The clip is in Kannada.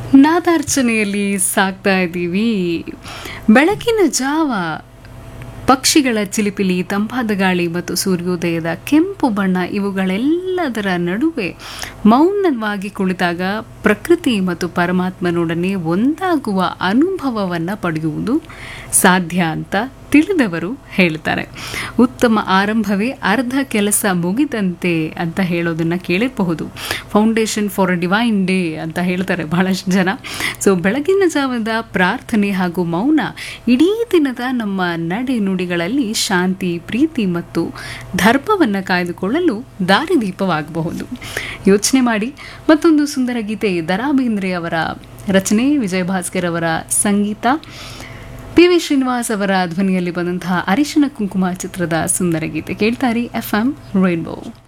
ನಾದಾರ್ಚನೆಯಲ್ಲಿ ಸಾಕ್ತಾ ಇದ್ದೀವಿ ಬೆಳಕಿನ ಜಾವ ಪಕ್ಷಿಗಳ ಚಿಲಿಪಿಲಿ ತಂಪಾದ ಗಾಳಿ ಮತ್ತು ಸೂರ್ಯೋದಯದ ಕೆಂಪು ಬಣ್ಣ ಇವುಗಳೆಲ್ಲದರ ನಡುವೆ ಮೌನವಾಗಿ ಕುಳಿತಾಗ ಪ್ರಕೃತಿ ಮತ್ತು ಪರಮಾತ್ಮನೊಡನೆ ಒಂದಾಗುವ ಅನುಭವವನ್ನು ಪಡೆಯುವುದು ಸಾಧ್ಯ ಅಂತ ತಿಳಿದವರು ಹೇಳ್ತಾರೆ ಉತ್ತಮ ಆರಂಭವೇ ಅರ್ಧ ಕೆಲಸ ಮುಗಿದಂತೆ ಅಂತ ಹೇಳೋದನ್ನ ಕೇಳಿರಬಹುದು foundation for a divine day ಅಂತ ಹೇಳ್ತಾರೆ ಬಹಳಷ್ಟು ಜನ ಸೊ ಬೆಳಗಿನ ಜಾವದ ಪ್ರಾರ್ಥನೆ ಹಾಗೂ ಮೌನ ಇಡೀ ದಿನದ ನಮ್ಮ ನಡೆ ನುಡಿಗಳಲ್ಲಿ ಶಾಂತಿ ಪ್ರೀತಿ ಮತ್ತು ಧರ್ಮವನ್ನು ಕಾಯ್ದುಕೊಳ್ಳಲು ದಾರಿದೀಪವಾಗಬಹುದು ಯೋಚನೆ ಮಾಡಿ ಮತ್ತೊಂದು ಸುಂದರ ಗೀತೆ ದರಾ ಬೇಂದ್ರೆ ಅವರ ರಚನೆ ವಿಜಯ ಭಾಸ್ಕರ್ ಅವರ ಸಂಗೀತ ಪಿ ವಿ ಶ್ರೀನಿವಾಸ್ ಅವರ ಧ್ವನಿಯಲ್ಲಿ ಬಂದಂತಹ ಅರಿಶಿನ ಕುಂಕುಮ ಚಿತ್ರದ ಸುಂದರ ಗೀತೆ ಕೇಳ್ತಾರೆ ಎಫ್ ಎಂ ರೈನ್ಬೋ